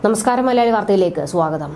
നമസ്കാരം മലയാളി വാർത്തയിലേക്ക് സ്വാഗതം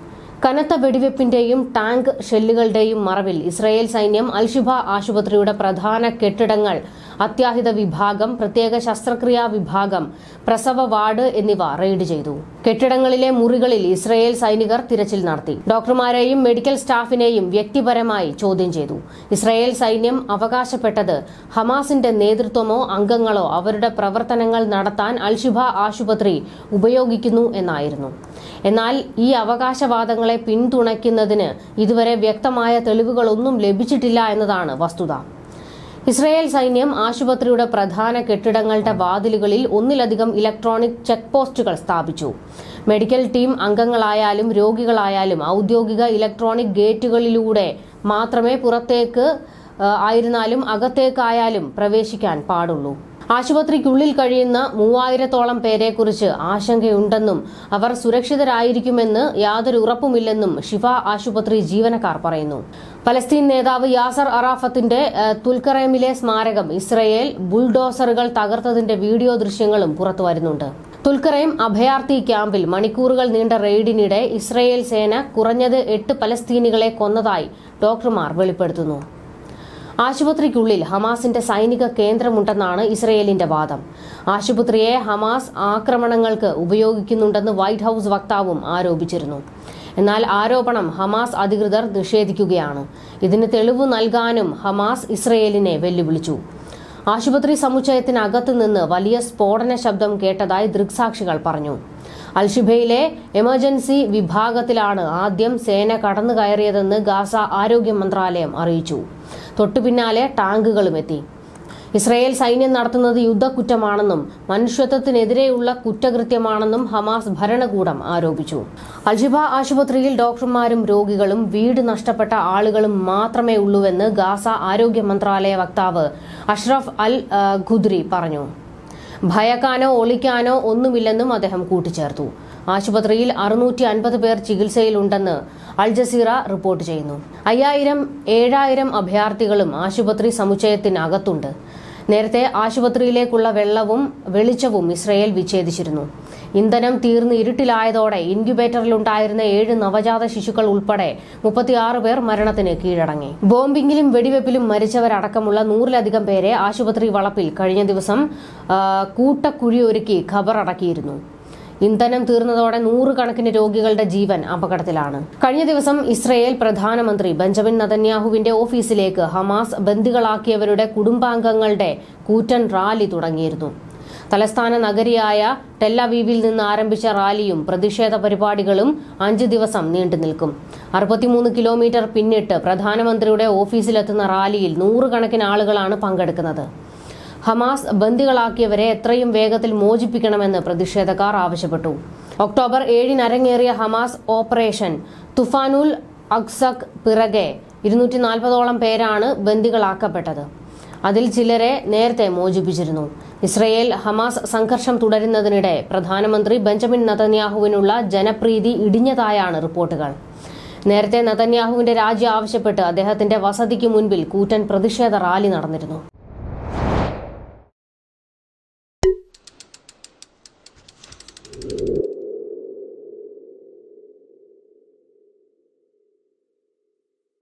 കനത്ത വെടിവെപ്പിന്റെയും ടാങ്ക് ഷെല്ലുകളുടെയും മറവിൽ ഇസ്രായേൽ സൈന്യം അൽഷിബ ആശുപത്രിയുടെ പ്രധാന കെട്ടിടങ്ങൾ അത്യാഹിത വിഭാഗം പ്രത്യേക ശസ്ത്രക്രിയാ വിഭാഗം പ്രസവ വാർഡ് എന്നിവ റെയ്ഡ് ചെയ്തു കെട്ടിടങ്ങളിലെ മുറികളിൽ ഇസ്രായേൽ സൈനികർ തിരച്ചിൽ നടത്തി ഡോക്ടർമാരെയും മെഡിക്കൽ സ്റ്റാഫിനെയും വ്യക്തിപരമായി ചോദ്യം ചെയ്തു ഇസ്രായേൽ സൈന്യം അവകാശപ്പെട്ടത് ഹമാസിന്റെ നേതൃത്വമോ അംഗങ്ങളോ അവരുടെ പ്രവർത്തനങ്ങൾ നടത്താൻ അൽഷിബ ആശുപത്രി ഉപയോഗിക്കുന്നു എന്നായിരുന്നു എന്നാൽ ഈ അവകാശവാദങ്ങളെ പിന്തുണയ്ക്കുന്നതിന് ഇതുവരെ വ്യക്തമായ തെളിവുകളൊന്നും ലഭിച്ചിട്ടില്ല എന്നതാണ് വസ്തുത ഇസ്രായേൽ സൈന്യം ആശുപത്രിയുടെ പ്രധാന കെട്ടിടങ്ങളുടെ വാതിലുകളിൽ ഒന്നിലധികം ഇലക്ട്രോണിക് ചെക്ക് പോസ്റ്റുകൾ സ്ഥാപിച്ചു മെഡിക്കൽ ടീം അംഗങ്ങളായാലും രോഗികളായാലും ഔദ്യോഗിക ഇലക്ട്രോണിക് ഗേറ്റുകളിലൂടെ മാത്രമേ പുറത്തേക്ക് ആ, ആയിരുന്നാലും അകത്തേക്കായാലും പ്രവേശിക്കാൻ പാടുള്ളൂ ആശുപത്രിക്കുള്ളിൽ കഴിയുന്ന മൂവായിരത്തോളം പേരെക്കുറിച്ച് ആശങ്കയുണ്ടെന്നും അവർ സുരക്ഷിതരായിരിക്കുമെന്ന് യാതൊരു ഉറപ്പുമില്ലെന്നും ഷിഫ ആശുപത്രി ജീവനക്കാർ പറയുന്നു പലസ്തീൻ നേതാവ് യാസർ അറാഫത്തിന്റെ ഏഹ്, തുൽക്കറേമിലെ സ്മാരകം ഇസ്രയേൽ ബുൾഡോസറുകൾ തകർത്തതിന്റെ വീഡിയോ ദൃശ്യങ്ങളും പുറത്തു വരുന്നുണ്ട് തുൽക്കറേം അഭയാർത്ഥി ക്യാമ്പിൽ മണിക്കൂറുകൾ നീണ്ട റെയ്ഡിനിടെ ഇസ്രയേൽ സേന കുറഞ്ഞത് എട്ട് പലസ്തീനികളെ കൊന്നതായി ഡോക്ടർമാർ വെളിപ്പെടുത്തുന്നു ആശുപത്രിക്കുള്ളിൽ ഹമാസിന്റെ സൈനിക കേന്ദ്രമുണ്ടെന്നാണ് ഇസ്രയേലിന്റെ വാദം ആശുപത്രിയെ ഹമാസ് ആക്രമണങ്ങൾക്ക് ഉപയോഗിക്കുന്നുണ്ടെന്ന് വൈറ്റ് ഹൌസ് വക്താവും ആരോപിച്ചിരുന്നു എന്നാൽ ആരോപണം ഹമാസ് അധികൃതർ നിഷേധിക്കുകയാണ് ഇതിന് തെളിവ് നൽകാനും ഹമാസ് ഇസ്രയേലിനെ വെല്ലുവിളിച്ചു ആശുപത്രി സമുച്ചയത്തിനകത്ത് നിന്ന് വലിയ സ്ഫോടന ശബ്ദം കേട്ടതായി ദൃക്സാക്ഷികൾ പറഞ്ഞു അൽഷിബയിലെ എമർജൻസി വിഭാഗത്തിലാണ് ആദ്യം സേന കടന്നു കയറിയതെന്ന് ഗാസ ആരോഗ്യ മന്ത്രാലയം അറിയിച്ചു തൊട്ടുപിന്നാലെ ടാങ്കുകളും എത്തി ഇസ്രായേൽ സൈന്യം നടത്തുന്നത് യുദ്ധക്കുറ്റമാണെന്നും മനുഷ്യത്വത്തിനെതിരെയുള്ള കുറ്റകൃത്യമാണെന്നും ഹമാസ് ഭരണകൂടം ആരോപിച്ചു അൽഷിബ ആശുപത്രിയിൽ ഡോക്ടർമാരും രോഗികളും വീട് നഷ്ടപ്പെട്ട ആളുകളും മാത്രമേ ഉള്ളൂവെന്ന് ഗാസ ആരോഗ്യ മന്ത്രാലയ വക്താവ് അഷ്റഫ് അൽ ആ, ഖുദ്രി പറഞ്ഞു ഭയക്കാനോ ഒളിക്കാനോ ഒന്നുമില്ലെന്നും അദ്ദേഹം കൂട്ടിച്ചേർത്തു ആശുപത്രിയിൽ അറുന്നൂറ്റി അൻപത് പേർ ചികിത്സയിലുണ്ടെന്ന് അൽ ജസീറ റിപ്പോർട്ട് ചെയ്യുന്നു അയ്യായിരം ഏഴായിരം അഭയാർത്ഥികളും ആശുപത്രി സമുച്ചയത്തിനകത്തുണ്ട് നേരത്തെ ആശുപത്രിയിലേക്കുള്ള വെള്ളവും വെളിച്ചവും ഇസ്രയേൽ വിച്ഛേദിച്ചിരുന്നു ഇന്ധനം തീർന്ന് ഇരുട്ടിലായതോടെ ഇൻക്യുബേറ്ററിലുണ്ടായിരുന്ന ഏഴ് നവജാത ശിശുക്കൾ ഉൾപ്പെടെ മുപ്പത്തിയാറ് പേർ മരണത്തിന് കീഴടങ്ങി ബോംബിംഗിലും വെടിവെപ്പിലും മരിച്ചവരടക്കമുള്ള നൂറിലധികം പേരെ ആശുപത്രി വളപ്പിൽ കഴിഞ്ഞ ദിവസം ആ, കൂട്ടക്കുഴിയൊരുക്കി ഖബറടക്കിയിരുന്നു ഇന്ധനം തീർന്നതോടെ നൂറുകണക്കിന് രോഗികളുടെ ജീവൻ അപകടത്തിലാണ് കഴിഞ്ഞ ദിവസം ഇസ്രയേൽ പ്രധാനമന്ത്രി ബെഞ്ചമിൻ നതന്യാഹുവിന്റെ ഓഫീസിലേക്ക് ഹമാസ് ബന്ദികളാക്കിയവരുടെ കുടുംബാംഗങ്ങളുടെ കൂറ്റൻ റാലി തുടങ്ങിയിരുന്നു തലസ്ഥാന നഗരിയായ ടെല്ലവീവിൽ നിന്ന് ആരംഭിച്ച റാലിയും പ്രതിഷേധ പരിപാടികളും അഞ്ച് ദിവസം നീണ്ടു നിൽക്കും അറുപത്തിമൂന്ന് കിലോമീറ്റർ പിന്നിട്ട് പ്രധാനമന്ത്രിയുടെ ഓഫീസിലെത്തുന്ന റാലിയിൽ നൂറുകണക്കിന് ആളുകളാണ് പങ്കെടുക്കുന്നത് ഹമാസ് ബന്ദികളാക്കിയവരെ എത്രയും വേഗത്തിൽ മോചിപ്പിക്കണമെന്ന് പ്രതിഷേധക്കാർ ആവശ്യപ്പെട്ടു ഒക്ടോബർ ഏഴിന് അരങ്ങേറിയ ഹമാസ് ഓപ്പറേഷൻ തുഫാനുൽ അക്സക് പിറകെ ഇരുന്നൂറ്റി നാൽപ്പതോളം പേരാണ് ബന്ദികളാക്കപ്പെട്ടത് അതിൽ ചിലരെ നേരത്തെ മോചിപ്പിച്ചിരുന്നു ഇസ്രയേൽ ഹമാസ് സംഘർഷം തുടരുന്നതിനിടെ പ്രധാനമന്ത്രി ബെഞ്ചമിൻ നതന്യാഹുവിനുള്ള ജനപ്രീതി ഇടിഞ്ഞതായാണ് റിപ്പോർട്ടുകൾ നേരത്തെ നതന്യാഹുവിന്റെ രാജി ആവശ്യപ്പെട്ട് അദ്ദേഹത്തിന്റെ വസതിക്ക് മുൻപിൽ കൂറ്റൻ പ്രതിഷേധ റാലി നടന്നിരുന്നു